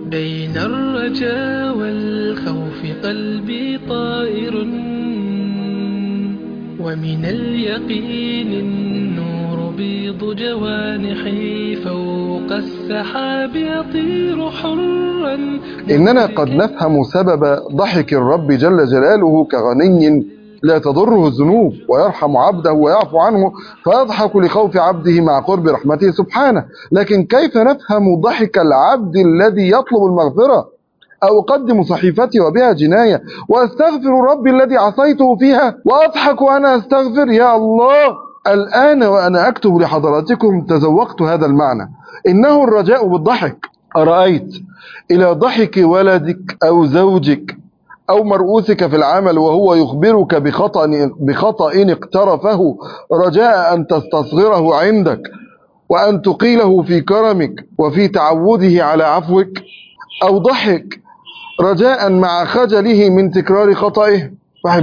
بين الرجا والخوف قلبي طائر ومن اليقين النور بيض جوانحي فوق السحاب يطير حرا إننا قد نفهم سبب ضحك الرب جل جلاله كغني لا تضره الذنوب ويرحم عبده ويعفو عنه فيضحك لخوف عبده مع قرب رحمته سبحانه لكن كيف نفهم ضحك العبد الذي يطلب المغفرة أو أقدم صحيفتي وبها جناية وأستغفر ربي الذي عصيته فيها وأضحك وأنا أستغفر يا الله الآن وأنا أكتب لحضراتكم تذوقت هذا المعنى إنه الرجاء بالضحك أرأيت إلى ضحك ولدك أو زوجك أو مرؤوسك في العمل وهو يخبرك بخطأ, بخطأ اقترفه رجاء أن تستصغره عندك وأن تقيله في كرمك وفي تعوده على عفوك أو ضحك رجاء مع خجله من تكرار خطئه واحد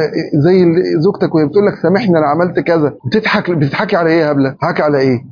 زي زوجتك وهي بتقول لك سامحني انا عملت كذا بتضحك بتضحكي على ايه يا هبله حكي على ايه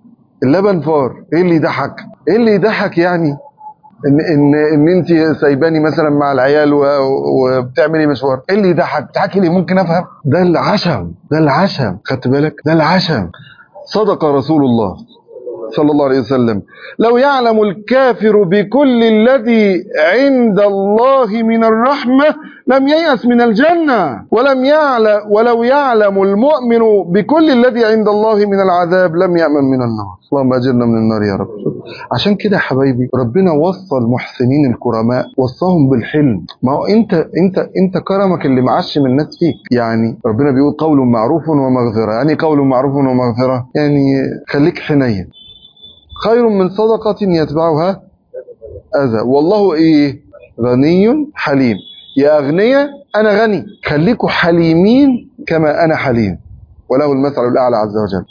اللبن فار ايه اللي يضحك ايه اللي يضحك يعني ان ان ان انت سايباني مثلا مع العيال وبتعملي مشوار ايه اللي يضحك بتضحكي ليه ممكن افهم ده العشم ده العشم خدت بالك ده العشم صدق رسول الله صلى الله عليه وسلم لو يعلم الكافر بكل الذي عند الله من الرحمة لم ييأس من الجنة ولم يعلم ولو يعلم المؤمن بكل الذي عند الله من العذاب لم يأمن من النار اللهم أجرنا من النار يا رب عشان كده يا حبايبي ربنا وصى المحسنين الكرماء وصاهم بالحلم ما هو انت انت انت كرمك اللي معشم الناس فيك يعني ربنا بيقول قول معروف ومغفرة يعني قول معروف ومغفرة يعني خليك حنين خير من صدقة يتبعها أذى والله إيه غني حليم يا أغنياء أنا غني خليكوا حليمين كما أنا حليم وله المثل الأعلى عز وجل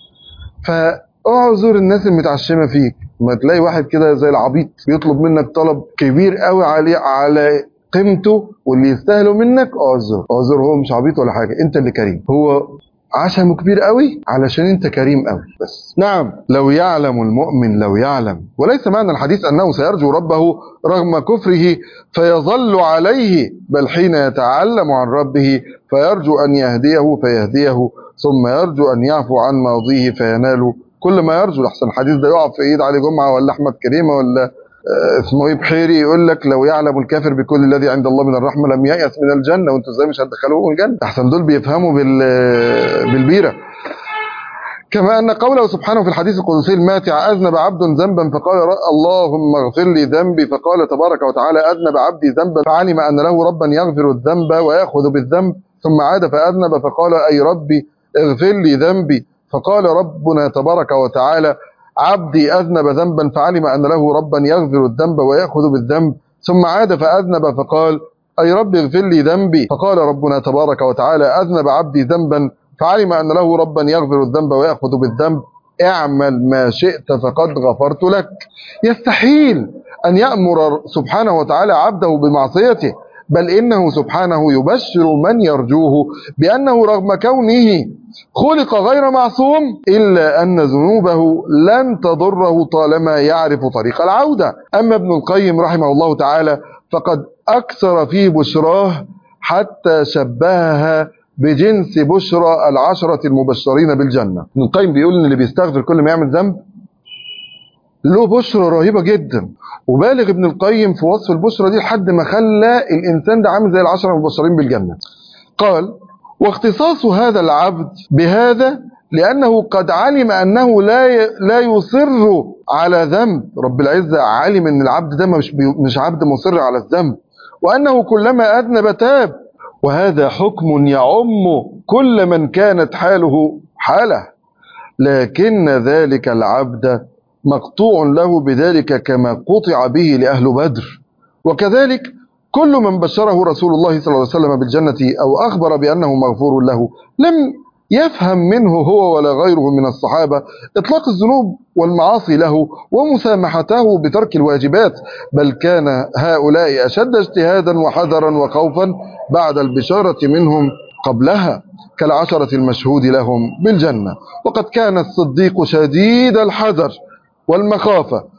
فاعذر الناس المتعشمة فيك ما تلاقي واحد كده زي العبيط بيطلب منك طلب كبير قوي عليه على قيمته واللي يستاهله منك اعذر اعذر هو مش عبيط ولا حاجة انت اللي كريم هو عشمه كبير قوي علشان انت كريم قوي بس نعم لو يعلم المؤمن لو يعلم وليس معنى الحديث انه سيرجو ربه رغم كفره فيظل عليه بل حين يتعلم عن ربه فيرجو ان يهديه فيهديه ثم يرجو ان يعفو عن ماضيه فيناله كل ما يرجو احسن الحديث ده يقع في ايد علي جمعه ولا احمد كريمه ولا اسمه ايه بحيري يقول لك لو يعلم الكافر بكل الذي عند الله من الرحمه لم ييأس من الجنه وانتوا ازاي مش هتدخلوه الجنه احسن دول بيفهموا بال بالبيره كما ان قوله سبحانه في الحديث القدسي الماتع اذنب عبد ذنبا فقال اللهم اغفر لي ذنبي فقال تبارك وتعالى اذنب عبدي ذنبا فعلم ان له ربا يغفر الذنب وياخذ بالذنب ثم عاد فاذنب فقال اي ربي اغفر لي ذنبي فقال ربنا تبارك وتعالى عبدي أذنب ذنبا فعلم أن له ربا يغفر الذنب ويأخذ بالذنب ثم عاد فأذنب فقال أي رب اغفر لي ذنبي فقال ربنا تبارك وتعالى أذنب عبدي ذنبا فعلم أن له ربا يغفر الذنب ويأخذ بالذنب اعمل ما شئت فقد غفرت لك يستحيل أن يأمر سبحانه وتعالى عبده بمعصيته بل إنه سبحانه يبشر من يرجوه بأنه رغم كونه خلق غير معصوم إلا أن ذنوبه لن تضره طالما يعرف طريق العودة أما ابن القيم رحمه الله تعالى فقد أكثر في بشراه حتى شبهها بجنس بشرى العشرة المبشرين بالجنة ابن القيم بيقول إن اللي بيستغفر كل ما يعمل ذنب له بشرى رهيبة جدا وبالغ ابن القيم في وصف البشرى دي لحد ما خلى الإنسان ده عامل زي العشرة المبشرين بالجنة قال واختصاص هذا العبد بهذا لأنه قد علم أنه لا لا يصر على ذنب رب العزة علم أن العبد ده مش مش عبد مصر على الذنب وأنه كلما أذنب تاب وهذا حكم يعم كل من كانت حاله حاله لكن ذلك العبد مقطوع له بذلك كما قطع به لأهل بدر وكذلك كل من بشره رسول الله صلى الله عليه وسلم بالجنة أو أخبر بأنه مغفور له لم يفهم منه هو ولا غيره من الصحابة إطلاق الذنوب والمعاصي له ومسامحته بترك الواجبات بل كان هؤلاء أشد اجتهادا وحذرا وخوفا بعد البشارة منهم قبلها كالعشرة المشهود لهم بالجنة وقد كان الصديق شديد الحذر والمخافة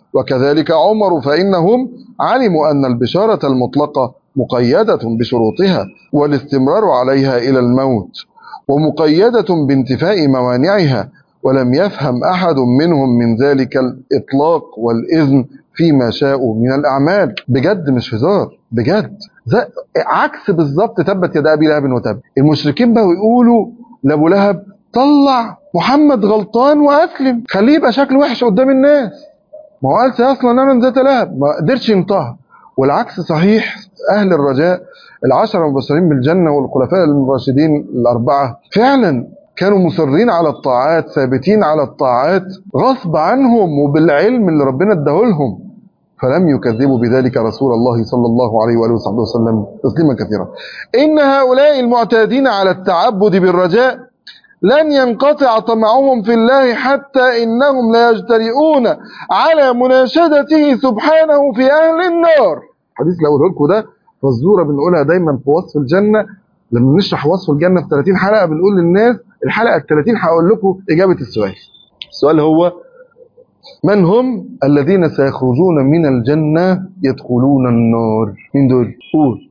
وكذلك عمر فإنهم علموا أن البشارة المطلقة مقيدة بشروطها والاستمرار عليها إلى الموت ومقيدة بانتفاء موانعها ولم يفهم أحد منهم من ذلك الإطلاق والإذن فيما شاءوا من الأعمال بجد مش هزار بجد زي عكس بالظبط تبت يد أبي لهب وتب المشركين بقوا يقولوا لأبو لهب طلع محمد غلطان وأسلم خليه يبقى شكله وحش قدام الناس ما هو قال سيصل نارا ذات لهب ما قدرش ينطها والعكس صحيح أهل الرجاء العشرة المبشرين بالجنة والخلفاء الراشدين الأربعة فعلا كانوا مصرين على الطاعات ثابتين على الطاعات غصب عنهم وبالعلم اللي ربنا اداهولهم فلم يكذبوا بذلك رسول الله صلى الله عليه وآله وصحبه وسلم تسليما كثيرا إن هؤلاء المعتادين على التعبد بالرجاء لن ينقطع طمعهم في الله حتى إنهم لا يجترئون على مناشدته سبحانه في أهل النار حديث اللي أقوله لكم ده فالزورة بنقولها دايما في وصف الجنة لما نشرح وصف الجنة في 30 حلقة بنقول للناس الحلقة ال 30 هقول لكم إجابة السؤال السؤال هو من هم الذين سيخرجون من الجنة يدخلون النار مين دول قول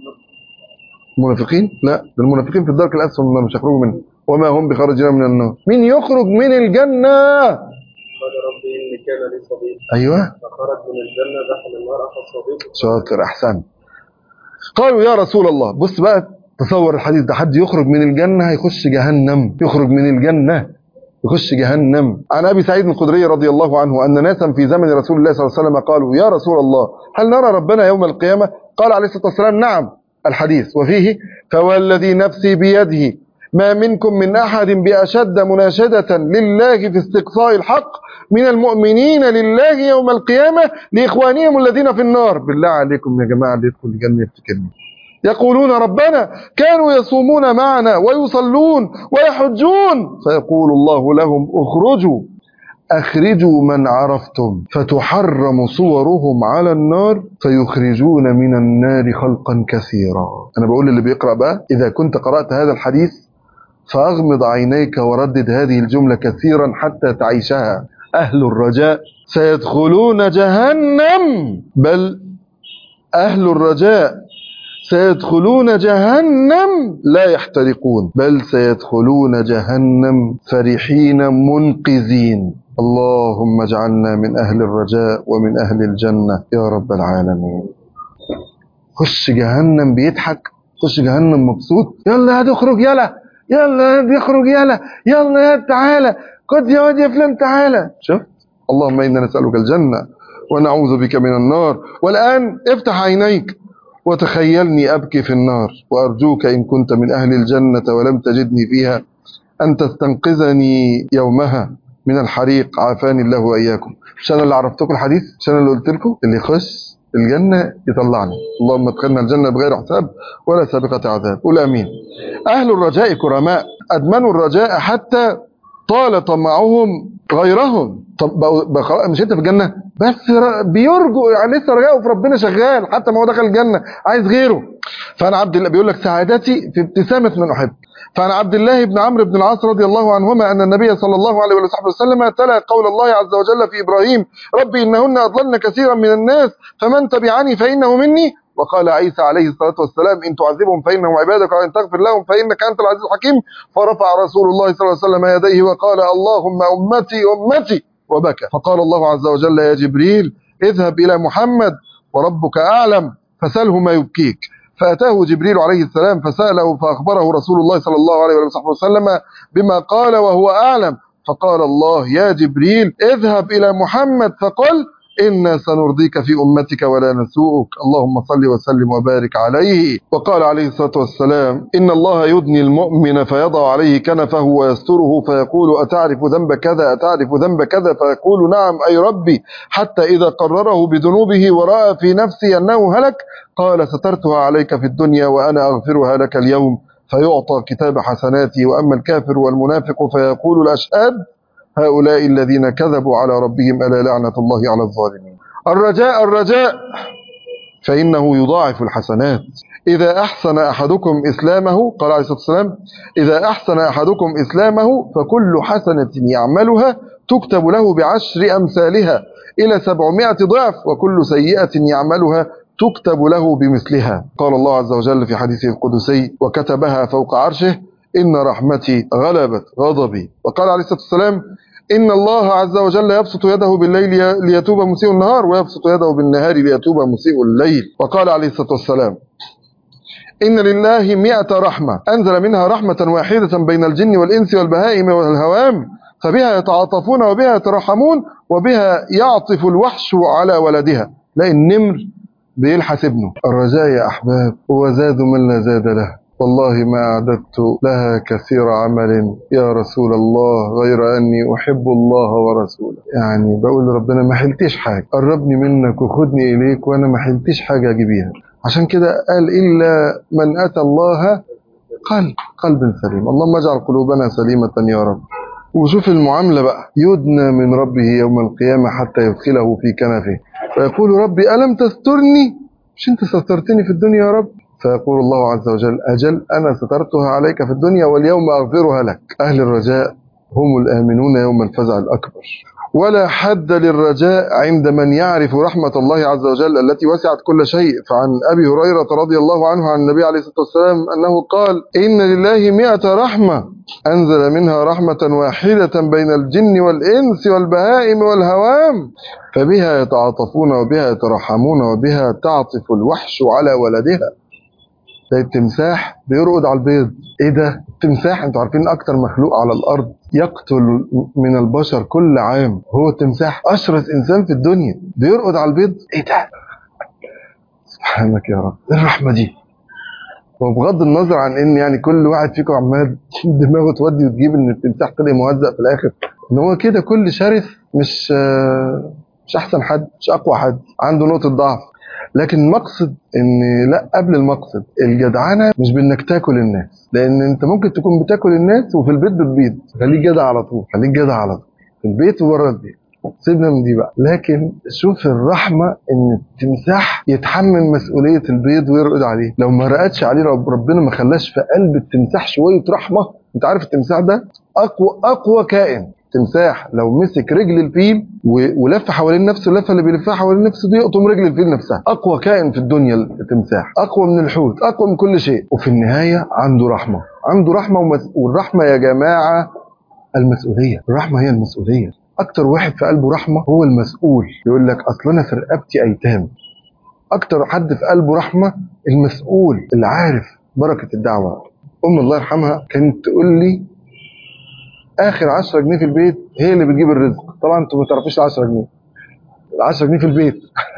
المنافقين لا ده المنافقين في الدرك الأسفل من النار مش هيخرجوا منه وما هم بخارجين من النار مين يخرج من الجنة قال ربي إن كان لي صديق أيوه فخرج من الجنة دخل النار أخذ صديقه شاطر أحسن قالوا يا رسول الله بص بقى تصور الحديث ده حد يخرج من الجنة هيخش جهنم يخرج من الجنة يخش جهنم عن أبي سعيد الخدري رضي الله عنه أن ناسا في زمن رسول الله صلى الله عليه وسلم قالوا يا رسول الله هل نرى ربنا يوم القيامة قال عليه الصلاة والسلام نعم الحديث وفيه فوالذي نفسي بيده ما منكم من أحد بأشد مناشدة لله في استقصاء الحق من المؤمنين لله يوم القيامة لإخوانهم الذين في النار بالله عليكم يا جماعة اللي يدخل الجنة يفتكرني يقولون ربنا كانوا يصومون معنا ويصلون ويحجون فيقول الله لهم اخرجوا أخرجوا من عرفتم فتحرم صورهم على النار فيخرجون من النار خلقا كثيرا أنا بقول اللي بيقرأ بقى إذا كنت قرأت هذا الحديث فأغمض عينيك وردد هذه الجملة كثيرا حتى تعيشها أهل الرجاء سيدخلون جهنم بل أهل الرجاء سيدخلون جهنم لا يحترقون بل سيدخلون جهنم فرحين منقذين اللهم اجعلنا من أهل الرجاء ومن أهل الجنة يا رب العالمين خش جهنم بيضحك خش جهنم مبسوط يلا يا تخرج يلا يلا يا يخرج يلا يلا يا تعالى خد يا واد يا فلان تعالى شفت اللهم إنا نسألك الجنة ونعوذ بك من النار والآن افتح عينيك وتخيلني أبكي في النار وأرجوك إن كنت من أهل الجنة ولم تجدني فيها أن تستنقذني يومها من الحريق عافاني الله وإياكم مش أنا اللي عرفتكم الحديث مش أنا اللي قلت لكم اللي يخش الجنة يطلعني اللهم ادخلنا الجنة بغير حساب ولا سابقة عذاب قول أمين أهل الرجاء كرماء أدمنوا الرجاء حتى طال طمعهم غيرهم طب بقوا- بقى خلاص مش انت في الجنه بس ر- بيرجو يعني لسه رجاؤه في ربنا شغال حتى ما هو دخل الجنه عايز غيره فانا عبد الله بيقول لك سعادتي في ابتسامه من احب فعن عبد الله بن عمرو بن العاص رضي الله عنهما ان النبي صلى الله عليه وصحبه وسلم تلا قول الله عز وجل في ابراهيم ربي انهن اضللن كثيرا من الناس فمن تبعني فانه مني وقال عيسى عليه الصلاة والسلام إن تعذبهم فإنهم عبادك وإن تغفر لهم فإنك أنت العزيز الحكيم فرفع رسول الله صلى الله عليه وسلم يديه وقال اللهم أمتي أمتي وبكى فقال الله عز وجل يا جبريل اذهب إلى محمد وربك أعلم فسله ما يبكيك فأتاه جبريل عليه السلام فسأله فأخبره رسول الله صلى الله عليه وسلم بما قال وهو أعلم فقال الله يا جبريل اذهب إلى محمد فقل إنا سنرضيك في أمتك ولا نسوءك اللهم صل وسلم وبارك عليه وقال عليه الصلاة والسلام إن الله يدني المؤمن فيضع عليه كنفه ويستره فيقول أتعرف ذنب كذا أتعرف ذنب كذا فيقول نعم أي ربي حتى إذا قرره بذنوبه ورأى في نفسي أنه هلك قال سترتها عليك في الدنيا وأنا أغفرها لك اليوم فيعطى كتاب حسناتي وأما الكافر والمنافق فيقول الأشهاد هؤلاء الذين كذبوا على ربهم ألا لعنة الله على الظالمين الرجاء الرجاء فإنه يضاعف الحسنات إذا أحسن أحدكم إسلامه قال عليه الصلاة والسلام إذا أحسن أحدكم إسلامه فكل حسنة يعملها تكتب له بعشر أمثالها إلى سبعمائة ضعف وكل سيئة يعملها تكتب له بمثلها قال الله عز وجل في حديثه القدسي وكتبها فوق عرشه إن رحمتي غلبت غضبي وقال عليه الصلاة والسلام إن الله عز وجل يبسط يده بالليل ليتوب مسيء النهار ويبسط يده بالنهار ليتوب مسيء الليل وقال عليه الصلاة والسلام إن لله مئة رحمة أنزل منها رحمة واحدة بين الجن والإنس والبهائم والهوام فبها يتعاطفون وبها يترحمون وبها يعطف الوحش على ولدها لا النمر بيلحس ابنه الرجاء يا أحباب هو زاد من لا زاد له والله ما أعددت لها كثير عمل يا رسول الله غير أني أحب الله ورسوله يعني بقول لربنا ما حلتش حاجة قربني منك وخدني إليك وأنا ما حلتش حاجة أجيبيها عشان كده قال إلا من أتى الله قلب قلب سليم اللهم اجعل قلوبنا سليمة يا رب وشوف المعاملة بقى يدنى من ربه يوم القيامة حتى يدخله في كنفه فيقول ربي ألم تسترني مش أنت سترتني في الدنيا يا رب فيقول الله عز وجل أجل أنا سترتها عليك في الدنيا واليوم أغفرها لك أهل الرجاء هم الآمنون يوم الفزع الأكبر ولا حد للرجاء عند من يعرف رحمة الله عز وجل التي وسعت كل شيء فعن أبي هريرة رضي الله عنه عن النبي عليه الصلاة والسلام أنه قال إن لله مئة رحمة أنزل منها رحمة واحدة بين الجن والإنس والبهائم والهوام فبها يتعاطفون وبها يترحمون وبها تعطف الوحش على ولدها زي التمساح بيرقد على البيض ايه ده التمساح انتوا عارفين اكتر مخلوق على الارض يقتل من البشر كل عام هو التمساح اشرس انسان في الدنيا بيرقد على البيض ايه ده سبحانك يا رب ايه الرحمه دي وبغض النظر عن ان يعني كل واحد فيكم عمال دماغه تودي وتجيب ان التمساح طلع مهزأ في الاخر ان هو كده كل شرس مش آه، مش احسن حد مش اقوى حد عنده نقطه ضعف لكن المقصد ان لا قبل المقصد الجدعنه مش بانك تاكل الناس لان انت ممكن تكون بتاكل الناس وفي البيت بتبيض خليك جدع على طول خليك جدع على طول في البيت وبره البيت سيبنا من دي بقى لكن شوف الرحمه ان التمساح يتحمل مسؤوليه البيض ويرقد عليه لو ما رقدش عليه رب ربنا ما خلاش في قلب التمساح شويه رحمه انت عارف التمساح ده اقوى اقوى كائن تمساح لو مسك رجل الفيل و- ولف حوالين نفسه اللفه اللي بيلفها حوالين نفسه دي يقطم رجل الفيل نفسها اقوى كائن في الدنيا التمساح اقوى من الحوت اقوى من كل شيء وفي النهايه عنده رحمه عنده رحمه ومس... والرحمه يا جماعه المسؤوليه الرحمه هي المسؤوليه اكتر واحد في قلبه رحمه هو المسؤول يقول لك اصل انا في رقبتي ايتام اكتر حد في قلبه رحمه المسؤول اللي عارف بركه الدعوه ام الله يرحمها كانت تقول لي اخر 10 جنيه في البيت هي اللي بتجيب الرزق طبعا انتوا ما تعرفوش ال 10 جنيه ال 10 جنيه في البيت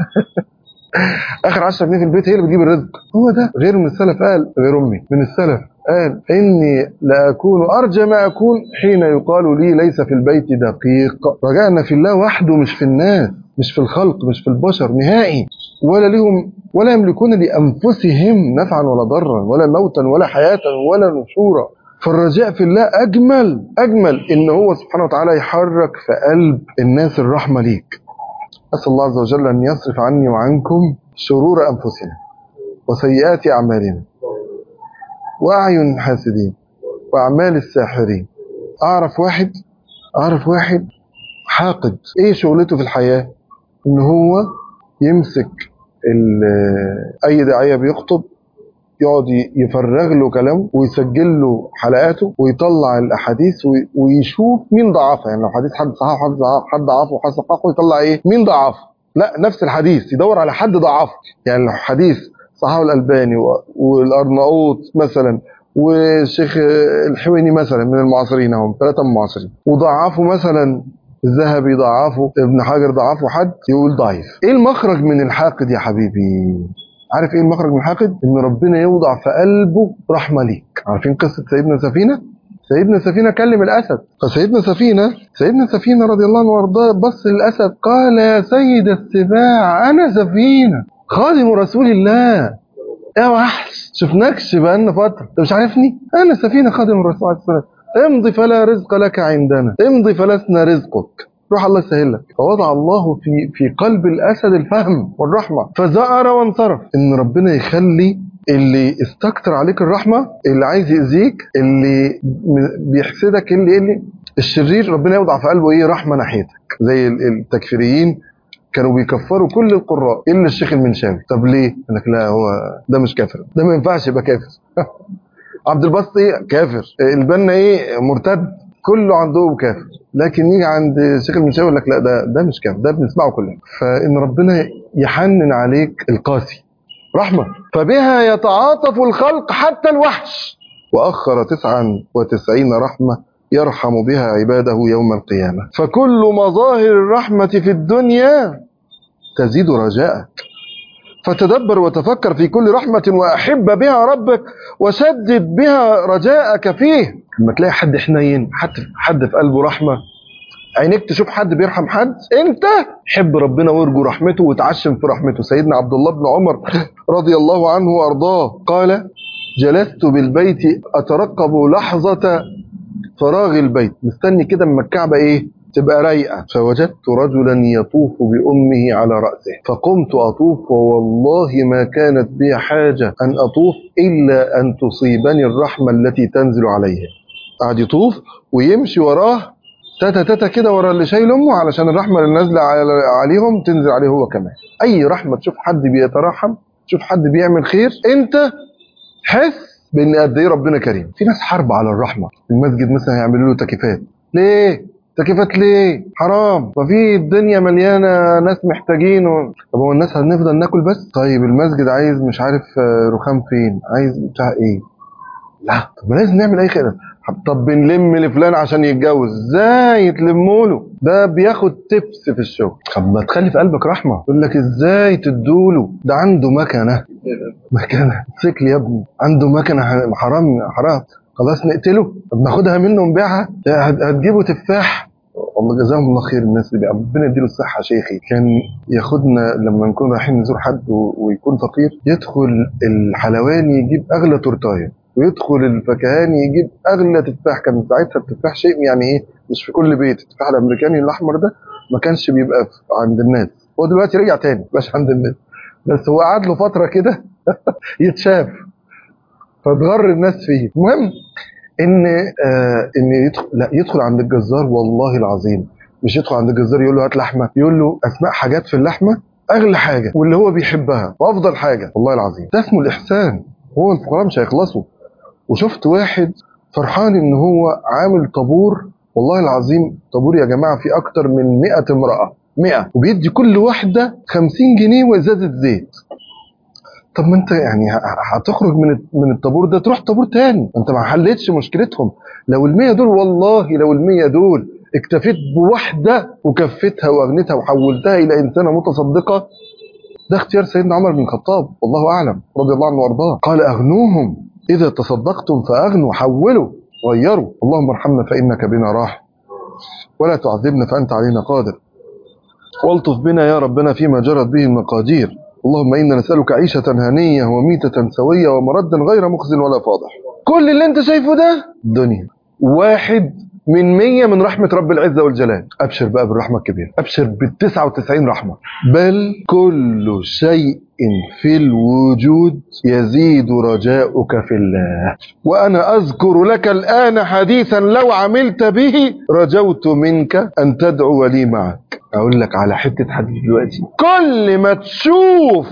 اخر 10 جنيه في البيت هي اللي بتجيب الرزق هو ده غير من السلف قال غير امي من السلف قال اني لاكون ارجى ما اكون حين يقال لي ليس في البيت دقيق رجعنا في الله وحده مش في الناس مش في الخلق مش في البشر نهائي ولا لهم ولا يملكون لانفسهم نفعا ولا ضرا ولا موتا ولا حياه ولا نشورا فالرجاء في الله اجمل اجمل ان هو سبحانه وتعالى يحرك في قلب الناس الرحمه ليك اسال الله عز وجل ان يصرف عني وعنكم شرور انفسنا وسيئات اعمالنا واعين الحاسدين واعمال الساحرين اعرف واحد اعرف واحد حاقد ايه شغلته في الحياه ان هو يمسك ال- اي داعيه بيخطب يقعد ي- يفرغ له كلامه ويسجل له حلقاته ويطلع الاحاديث وي- ويشوف مين ضعفها يعني لو حديث حد صححه حد ضعف- حد ضعفه وحد صححه يطلع ايه مين ضعفه لا نفس الحديث يدور على حد ضعفه يعني لو حديث صححه الالباني و- والارناؤوط مثلا والشيخ الحويني مثلا من المعاصرين هم ثلاثه من المعاصرين وضعفوا مثلا الذهبي ضعفه ابن حجر ضعفه حد يقول ضعيف ايه المخرج من الحاقد يا حبيبي عارف ايه المخرج من الحاقد ان ربنا يوضع في قلبه رحمه ليك عارفين قصه سيدنا سفينه سيدنا سفينه كلم الاسد فسيدنا سفينه سيدنا سفينه رضي الله عنه وارضاه بص للاسد قال يا سيد السباع انا سفينه خادم رسول الله يا وحش شفناكش بقالنا فتره انت مش عارفني انا سفينه خادم الرسول عليه الصلاه والسلام امضي فلا رزق لك عندنا امضي فلسنا رزقك روح الله يسهل لك فوضع الله في في قلب الاسد الفهم والرحمه فزأر وانصرف ان ربنا يخلي اللي استكتر عليك الرحمه اللي عايز يأذيك اللي م- بيحسدك اللي اللي الشرير ربنا يوضع في قلبه ايه رحمه ناحيتك زي ال- التكفيريين كانوا بيكفروا كل القراء الا الشيخ المنشاوي طب ليه؟ قال لك لا هو ده مش كافر ده ما ينفعش يبقى كافر عبد الباسط ايه كافر البنا ايه مرتد كله عندهم كافر لكن يجي عند الشيخ المنشاوي يقول لك لا ده ده مش كافر ده بنسمعه كلنا فان ربنا يحنن عليك القاسي رحمه فبها يتعاطف الخلق حتى الوحش واخر 99 رحمه يرحم بها عباده يوم القيامه فكل مظاهر الرحمه في الدنيا تزيد رجاءك فتدبر وتفكر في كل رحمة وأحب بها ربك وسدد بها رجاءك فيه لما تلاقي حد حنين حد حد في قلبه رحمة عينيك تشوف حد بيرحم حد انت حب ربنا وارجو رحمته وتعشم في رحمته سيدنا عبد الله بن عمر رضي الله عنه وارضاه قال جلست بالبيت اترقب لحظة فراغ البيت مستني كده اما الكعبة ايه تبقى رايقة فوجدت رجلا يطوف بأمه على رأسه فقمت أطوف ووالله ما كانت بي حاجة أن أطوف إلا أن تصيبني الرحمة التي تنزل عليه قعد يطوف ويمشي وراه تاتا تاتا كده ورا اللي شايل امه علشان الرحمه اللي نازله على- عليهم تنزل عليه هو كمان اي رحمه تشوف حد بيترحم تشوف حد بيعمل خير انت حس بان قد ايه ربنا كريم في ناس حرب على الرحمه المسجد مثلا يعملوا له تكييفات ليه تكييفات ليه حرام ما في الدنيا مليانه ناس محتاجين و... طب هو الناس هنفضل ناكل بس طيب المسجد عايز مش عارف آه، رخام فين عايز بتاع ايه لا طب ما لازم نعمل اي خير طب بنلم لفلان عشان يتجوز ازاي تلموا له ده بياخد تبس في الشغل طب ما تخلي في قلبك رحمه يقول لك ازاي تدوله ده عنده مكنه مكنه سيكل يا ابني عنده مكنه ح- حرام حرام خلاص نقتله طب ناخدها منه ونبيعها ده هت- هتجيبه تفاح والله جزاهم الله خير الناس اللي بي- ربنا يديله الصحه يا شيخي كان ياخدنا لما نكون رايحين نزور حد و- ويكون فقير يدخل الحلواني يجيب اغلى تورتايه ويدخل الفكهاني يجيب اغلى تفاح كان ساعتها التفاح شيء يعني ايه مش في كل بيت التفاح الامريكاني الاحمر ده ما كانش بيبقى في- عند الناس هو دلوقتي رجع تاني مش عند الناس بس هو قعد له فتره كده يتشاف فتغر الناس فيه المهم ان آه ان يدخل لا يدخل عند الجزار والله العظيم مش يدخل عند الجزار يقول له هات لحمه يقول له اسماء حاجات في اللحمه اغلى حاجه واللي هو بيحبها وافضل حاجه والله العظيم ده اسمه الاحسان هو الفقراء مش هيخلصوا وشفت واحد فرحان ان هو عامل طابور والله العظيم طابور يا جماعه فيه اكتر من 100 امراه 100 وبيدي كل واحده 50 جنيه وازازه زيت طب ما انت يعني ه- ه- هتخرج من من الطابور ده تروح طابور تاني انت ما حلتش مشكلتهم لو المية دول والله لو المية دول اكتفيت بواحدة وكفتها واغنتها وحولتها الى انسانة متصدقة ده اختيار سيدنا عمر بن الخطاب والله اعلم رضي الله عنه وارضاه قال اغنوهم اذا تصدقتم فاغنوا حولوا غيروا اللهم ارحمنا فانك بنا راح ولا تعذبنا فانت علينا قادر والطف بنا يا ربنا فيما جرت به المقادير اللهم إنا نسألك عيشة هنية وميتة سوية ومردا غير مخزن ولا فاضح كل اللي انت شايفه ده الدنيا واحد من مية من رحمة رب العزة والجلال أبشر بقى بالرحمة الكبيرة أبشر بالتسعة وتسعين رحمة بل كل شيء في الوجود يزيد رجاؤك في الله وأنا أذكر لك الآن حديثا لو عملت به رجوت منك أن تدعو لي معك أقول لك على حتة حديث دلوقتي كل ما تشوف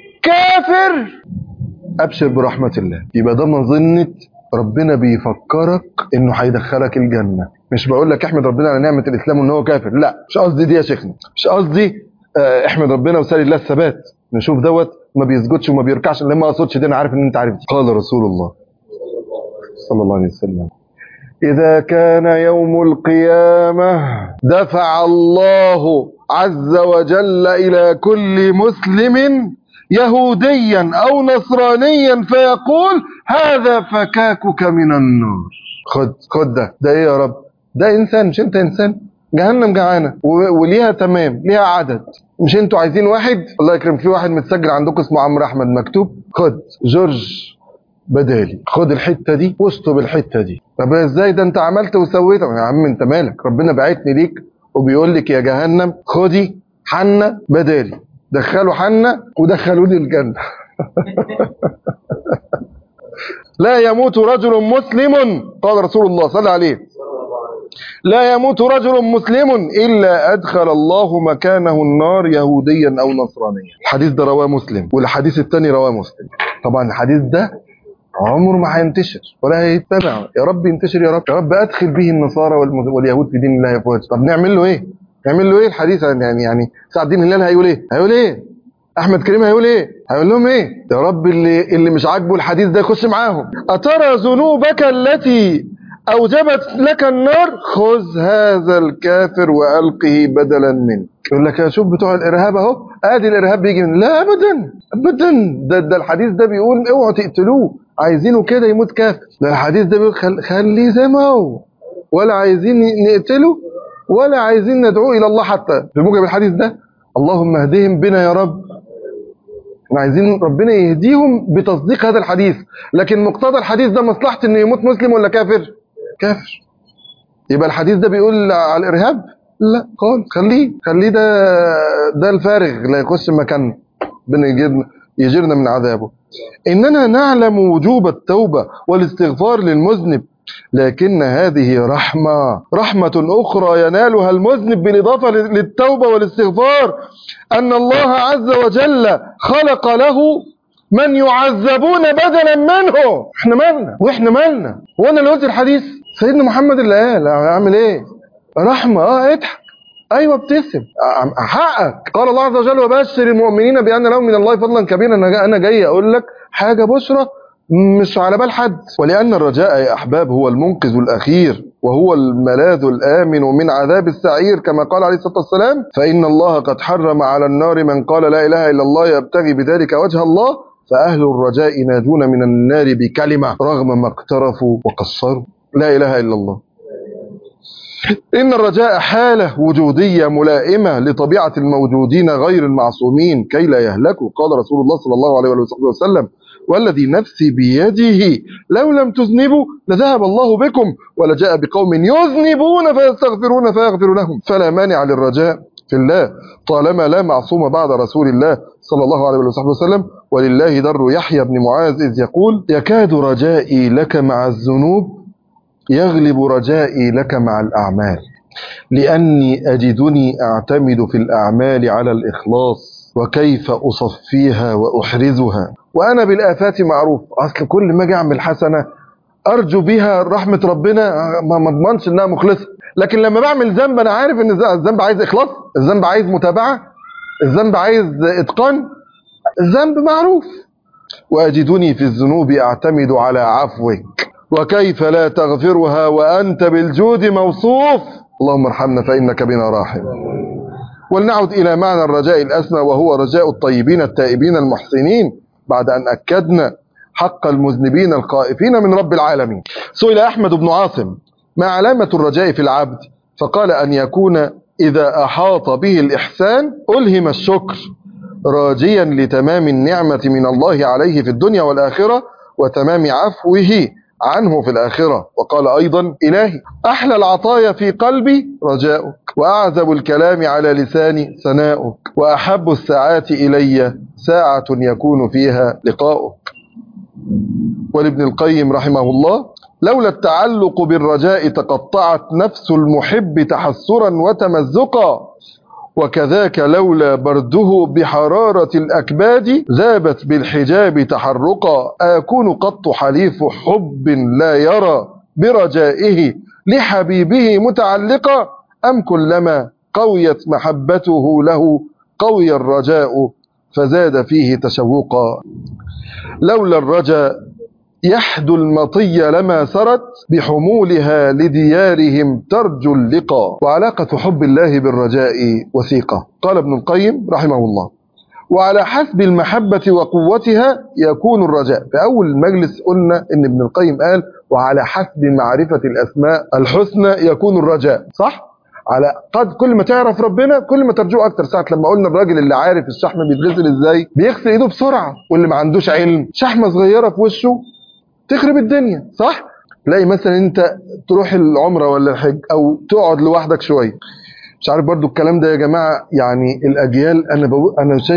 كافر أبشر برحمة الله يبقى ده مظنة ربنا بيفكرك انه هيدخلك الجنه مش بقول لك احمد ربنا على نعمه الاسلام وان هو كافر لا مش قصدي دي يا شيخنا مش قصدي آه، احمد ربنا وسال الله الثبات نشوف دوت ما بيسجدش وما بيركعش لما ما اقصدش دي انا عارف ان انت عارف دي. قال رسول الله صلى الله عليه وسلم إذا كان يوم القيامة دفع الله عز وجل إلى كل مسلم يهوديا أو نصرانيا فيقول هذا فكاكك من النار خد خد ده ده إيه يا رب ده إنسان مش أنت إنسان جهنم جعانة و- وليها تمام ليها عدد مش انتوا عايزين واحد الله يكرم في واحد متسجل عندكم اسمه عمرو احمد مكتوب خد جورج بدالي خد الحته دي واشطب الحته دي طب ازاي ده انت عملت وسويت يا عم انت مالك ربنا بعتني ليك وبيقول لك يا جهنم خدي حنة بدالي دخلوا حنة ودخلوني الجنة لا يموت رجل مسلم قال رسول الله صلى عليه لا يموت رجل مسلم إلا أدخل الله مكانه النار يهوديا أو نصرانيا الحديث ده رواه مسلم والحديث الثاني رواه مسلم طبعا الحديث ده عمره ما هينتشر ولا هيتبع يا رب ينتشر يا رب يا رب أدخل به النصارى والم- واليهود في دين الله أفواج طب نعمل له إيه نعمل له إيه الحديث يعني يعني سعد الدين الهلال هيقول إيه هيقول إيه احمد كريم هيقول ايه هيقول لهم ايه يا رب اللي اللي مش عاجبه الحديث ده يخش معاهم اترى ذنوبك التي اوجبت لك النار خذ هذا الكافر والقه بدلا منه يقول لك يا شوف بتوع الارهاب اهو ادي الارهاب بيجي من لا ابدا ابدا ده, ده الحديث ده بيقول اوعوا تقتلوه عايزينه كده يموت كافر ده الحديث ده بيقول خل... خليه زي ما هو ولا عايزين نقتله ولا عايزين ندعوه الى الله حتى بموجب الحديث ده اللهم اهدهم بنا يا رب احنا عايزين ربنا يهديهم بتصديق هذا الحديث لكن مقتضى الحديث ده مصلحة انه يموت مسلم ولا كافر كافر يبقى الحديث ده بيقول على الارهاب لا خالص خليه خليه ده ده الفارغ لا يخش مكاننا ربنا يجيرنا يجيرنا من عذابه اننا نعلم وجوب التوبة والاستغفار للمذنب لكن هذه رحمة رحمة أخرى ينالها المذنب بالإضافة للتوبة والاستغفار أن الله عز وجل خلق له من يعذبون بدلا منه احنا مالنا واحنا مالنا وانا اللي قلت الحديث سيدنا محمد اللي قال اعمل ايه رحمة اه اضحك ايوه ابتسم اه، حقك قال الله عز وجل وبشر المؤمنين بان لهم من الله فضلا كبيرا انا انا جاي اقول لك حاجه بشرى مش على بال حد ولان الرجاء يا احباب هو المنقذ الاخير وهو الملاذ الامن من عذاب السعير كما قال عليه الصلاه والسلام فان الله قد حرم على النار من قال لا اله الا الله يبتغي بذلك وجه الله فاهل الرجاء ناجون من النار بكلمه رغم ما اقترفوا وقصروا لا اله الا الله إن الرجاء حالة وجودية ملائمة لطبيعة الموجودين غير المعصومين كي لا يهلكوا قال رسول الله صلى الله عليه وصحبه وسلم والذي نفسي بيده لو لم تذنبوا لذهب الله بكم ولجاء بقوم يذنبون فيستغفرون فيغفر لهم فلا مانع للرجاء في الله طالما لا معصوم بعد رسول الله صلى الله عليه وصحبه وسلم ولله در يحيى بن معاذ إذ يقول يكاد رجائي لك مع الذنوب يغلب رجائي لك مع الأعمال لأني أجدني أعتمد في الأعمال على الإخلاص وكيف أصفيها وأحرزها وأنا بالآفات معروف أصل كل ما أجي أعمل حسنة أرجو بها رحمة ربنا ما ما اضمنش إنها مخلصة لكن لما بعمل ذنب أنا عارف إن الذنب عايز إخلاص الذنب عايز متابعة الذنب عايز إتقان الذنب معروف وأجدني في الذنوب أعتمد على عفوك وكيف لا تغفرها وأنت بالجود موصوف اللهم ارحمنا فإنك بنا راحم ولنعد إلى معنى الرجاء الأسمى وهو رجاء الطيبين التائبين المحسنين بعد أن أكدنا حق المذنبين الخائفين من رب العالمين سئل أحمد بن عاصم ما علامة الرجاء في العبد فقال أن يكون إذا أحاط به الإحسان ألهم الشكر راجيا لتمام النعمة من الله عليه في الدنيا والآخرة وتمام عفوه عنه في الآخرة وقال أيضا إلهي أحلى العطايا في قلبي رجاؤك وأعذب الكلام على لساني ثناؤك وأحب الساعات إلي ساعة يكون فيها لقاؤك ولابن القيم رحمه الله لولا التعلق بالرجاء تقطعت نفس المحب تحسرا وتمزقا وكذاك لولا برده بحرارة الأكباد ذابت بالحجاب تحرقا أكون قط حليف حب لا يرى برجائه لحبيبه متعلقا أم كلما قويت محبته له قوي الرجاء فزاد فيه تشوقا لولا الرجاء يحدو المطي لما سرت بحمولها لديارهم ترجو اللقاء وعلاقة حب الله بالرجاء وثيقة قال ابن القيم رحمه الله وعلى حسب المحبة وقوتها يكون الرجاء في أول المجلس قلنا إن ابن القيم قال وعلى حسب معرفة الأسماء الحسنى يكون الرجاء صح؟ على قد كل ما تعرف ربنا كل ما ترجوه اكتر ساعه لما قلنا الراجل اللي عارف الشحم بيتغسل ازاي بيغسل ايده بسرعه واللي ما عندوش علم شحمه صغيره في وشه تخرب الدنيا صح تلاقي مثلا انت تروح العمره ولا الحج او تقعد لوحدك شويه مش عارف برضو الكلام ده يا جماعه يعني الاجيال انا بقول انا شايف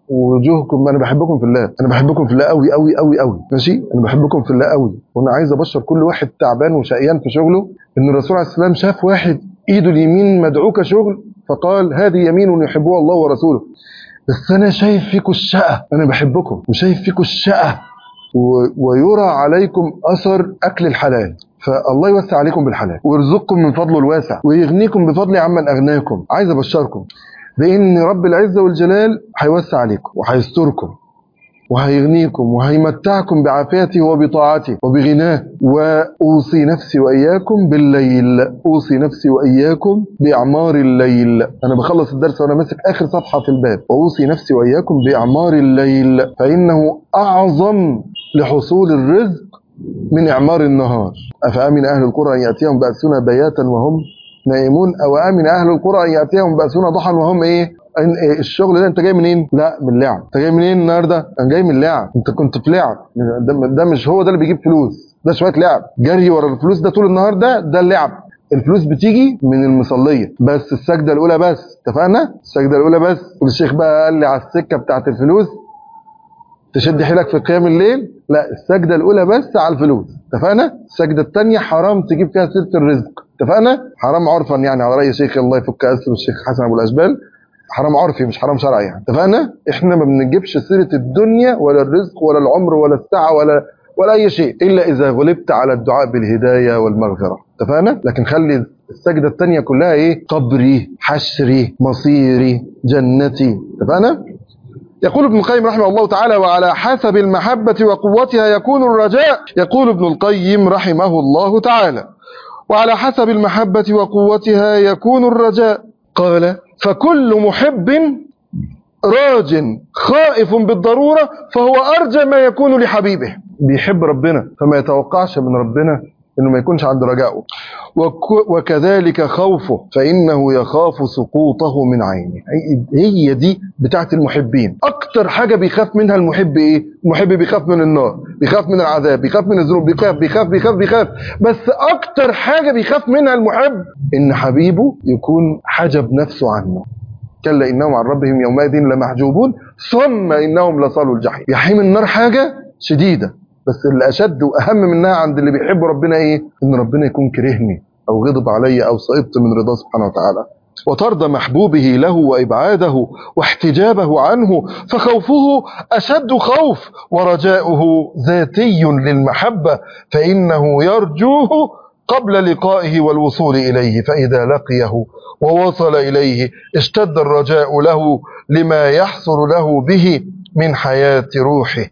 وجوهكم انا بحبكم في الله انا بحبكم في الله قوي قوي قوي قوي ماشي انا بحبكم في الله قوي وانا عايز ابشر كل واحد تعبان وشقيان في شغله ان الرسول عليه السلام شاف واحد ايده اليمين مدعوكه شغل فقال هذه يمين يحبها الله ورسوله بس انا شايف فيكم الشقه انا بحبكم وشايف فيكم الشقه و- ويرى عليكم اثر اكل الحلال فالله يوسع عليكم بالحلال ويرزقكم من فضله الواسع ويغنيكم بفضله عمن اغناكم عايز ابشركم بان رب العزه والجلال هيوسع عليكم وهيستركم وهيغنيكم وهيمتعكم بعافيته وبطاعته وبغناه واوصي نفسي واياكم بالليل اوصي نفسي واياكم باعمار الليل انا بخلص الدرس وانا ماسك اخر صفحه في الباب واوصي نفسي واياكم باعمار الليل فانه اعظم لحصول الرزق من اعمار النهار افامن اهل القرى ان ياتيهم باسنا بياتا وهم نائمون او امن اهل القرى ان ياتيهم باسنا ضحى وهم ايه إن- إيه الشغل ده انت جاي منين؟ لا من اللعب، انت جاي منين النهارده؟ انا جاي من اللعب، انت كنت في لعب، ده, ده مش هو ده اللي بيجيب فلوس، ده شويه لعب، جري ورا الفلوس ده طول النهار ده ده اللعب، الفلوس بتيجي من المصليه، بس السجده الاولى بس، اتفقنا؟ السجده الاولى بس، والشيخ بقى قال لي على السكه بتاعت الفلوس تشد حيلك في قيام الليل لا السجدة الأولى بس على الفلوس اتفقنا السجدة الثانية حرام تجيب فيها سيرة الرزق اتفقنا حرام عرفا يعني على رأي شيخ الله يفك أسر الشيخ حسن أبو الأشبال حرام عرفي مش حرام شرعي يعني اتفقنا احنا ما بنجيبش سيرة الدنيا ولا الرزق ولا العمر ولا الساعة ولا ولا أي شيء إلا إذا غلبت على الدعاء بالهداية والمغفرة اتفقنا لكن خلي السجدة الثانية كلها إيه قبري حشري مصيري جنتي اتفقنا يقول ابن القيم رحمه الله تعالى وعلى حسب المحبة وقوتها يكون الرجاء يقول ابن القيم رحمه الله تعالى وعلى حسب المحبة وقوتها يكون الرجاء قال فكل محب راج خائف بالضرورة فهو أرجى ما يكون لحبيبه بيحب ربنا فما يتوقعش من ربنا انه ما يكونش عند رجائه وك- وكذلك خوفه فانه يخاف سقوطه من عينه هي- هي دي بتاعت المحبين اكتر حاجه بيخاف منها المحب ايه المحب بيخاف من النار بيخاف من العذاب بيخاف من الذنوب بيخاف بيخاف بيخاف بيخاف بس اكتر حاجه بيخاف منها المحب ان حبيبه يكون حجب نفسه عنه كلا انهم عن ربهم يومئذ لمحجوبون ثم انهم لصالوا الجحيم جحيم النار حاجه شديده بس اللي اشد واهم منها عند اللي بيحب ربنا ايه ان ربنا يكون كرهني او غضب علي او سقطت من رضاه سبحانه وتعالى وطرد محبوبه له وابعاده واحتجابه عنه فخوفه اشد خوف ورجاؤه ذاتي للمحبه فانه يرجوه قبل لقائه والوصول اليه فاذا لقيه ووصل اليه اشتد الرجاء له لما يحصل له به من حياه روحه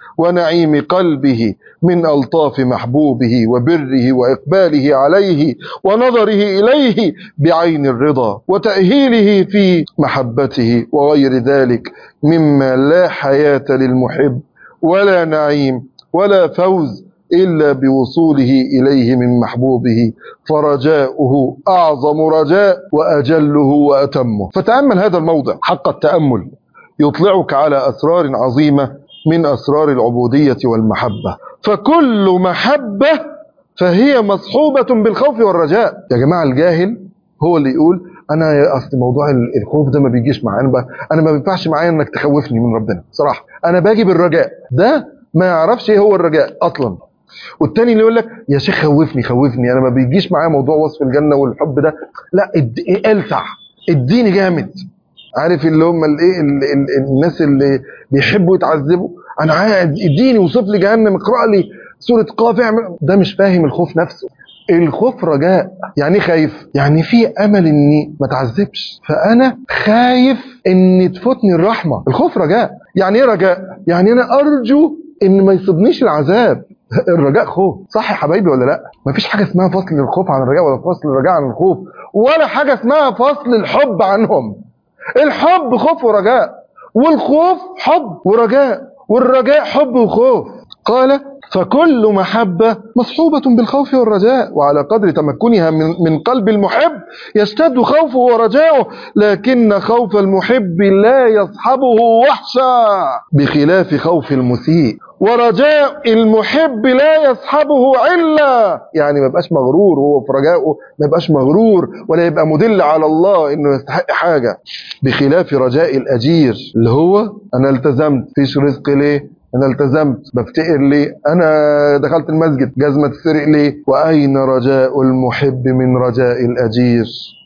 ونعيم قلبه من الطاف محبوبه وبره واقباله عليه ونظره اليه بعين الرضا وتاهيله في محبته وغير ذلك مما لا حياه للمحب ولا نعيم ولا فوز الا بوصوله اليه من محبوبه فرجاؤه اعظم رجاء واجله واتمه فتامل هذا الموضع حق التامل يطلعك على اسرار عظيمه من اسرار العبوديه والمحبه فكل محبه فهي مصحوبه بالخوف والرجاء يا جماعه الجاهل هو اللي يقول انا يا اصل موضوع ال- الخوف ده ما بيجيش معايا انا ب- انا ما بينفعش معايا انك تخوفني من ربنا صراحه انا باجي بالرجاء ده ما يعرفش ايه هو الرجاء اصلا والتاني اللي يقول لك يا شيخ خوفني خوفني انا ما بيجيش معايا موضوع وصف الجنه والحب ده لا اد... إيه السع اديني جامد عارف اللي هم الايه ال- ال- الناس اللي بيحبوا يتعذبوا انا عايز اديني وصف لي جهنم اقرا لي سوره قاف اعمل ده مش فاهم الخوف نفسه الخوف رجاء يعني ايه خايف يعني في امل اني ما اتعذبش فانا خايف ان تفوتني الرحمه الخوف رجاء يعني ايه رجاء يعني انا ارجو ان ما يصيبنيش العذاب الرجاء خوف صح يا حبايبي ولا لا مفيش حاجه اسمها فصل الخوف عن الرجاء ولا فصل الرجاء عن الخوف ولا حاجه اسمها فصل الحب عنهم الحب خوف ورجاء والخوف حب ورجاء والرجاء حب وخوف قال فكل محبة مصحوبة بالخوف والرجاء وعلى قدر تمكنها من, من قلب المحب يشتد خوفه ورجاؤه لكن خوف المحب لا يصحبه وحشا بخلاف خوف المسيء ورجاء المحب لا يصحبه علة يعني ما يبقاش مغرور هو في رجائه ما يبقاش مغرور ولا يبقى مدل على الله انه يستحق حاجة بخلاف رجاء الاجير اللي هو انا التزمت فيش رزق ليه انا التزمت بفتقر ليه انا دخلت المسجد جزمة تسرق ليه واين رجاء المحب من رجاء الاجير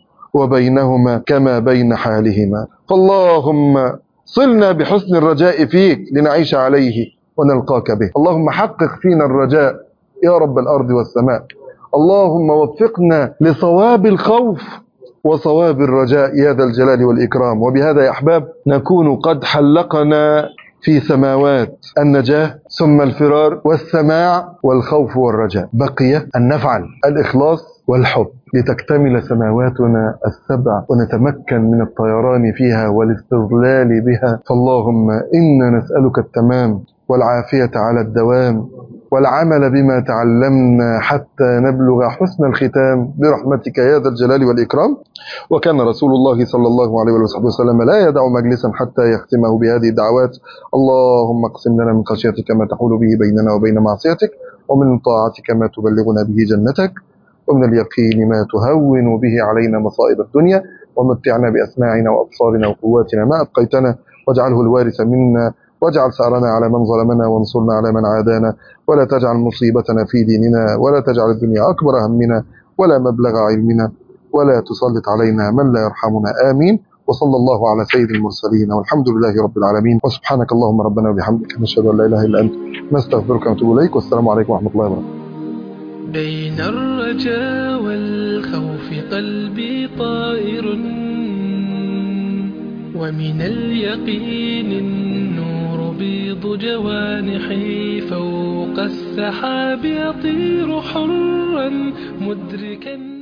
وبينهما كما بين حالهما فاللهم صلنا بحسن الرجاء فيك لنعيش عليه ونلقاك به اللهم حقق فينا الرجاء يا رب الأرض والسماء اللهم وفقنا لصواب الخوف وصواب الرجاء يا ذا الجلال والإكرام وبهذا يا أحباب نكون قد حلقنا في سماوات النجاة ثم الفرار والسماع والخوف والرجاء بقي أن نفعل الإخلاص والحب لتكتمل سماواتنا السبع ونتمكن من الطيران فيها والاستظلال بها فاللهم إنا نسألك التمام والعافية على الدوام والعمل بما تعلمنا حتى نبلغ حسن الختام برحمتك يا ذا الجلال والإكرام وكان رسول الله صلى الله عليه وصحبه وسلم لا يدع مجلسا حتى يختمه بهذه الدعوات اللهم اقسم لنا من خشيتك ما تحول به بيننا وبين معصيتك ومن طاعتك ما تبلغنا به جنتك ومن اليقين ما تهون به علينا مصائب الدنيا ومتعنا بأسماعنا وأبصارنا وقواتنا ما أبقيتنا واجعله الوارث منا واجعل ثأرنا على من ظلمنا وانصرنا على من عادانا ولا تجعل مصيبتنا في ديننا ولا تجعل الدنيا أكبر همنا ولا مبلغ علمنا ولا تسلط علينا من لا يرحمنا آمين وصلى الله على سيد المرسلين والحمد لله رب العالمين وسبحانك اللهم ربنا وبحمدك نشهد أن لا إله إلا أنت نستغفرك ونتوب إليك والسلام عليكم ورحمة الله وبركاته بين الرجاء والخوف قلبي طائر ومن اليقين النور بيض جوانحي فوق السحاب يطير حرا مدركا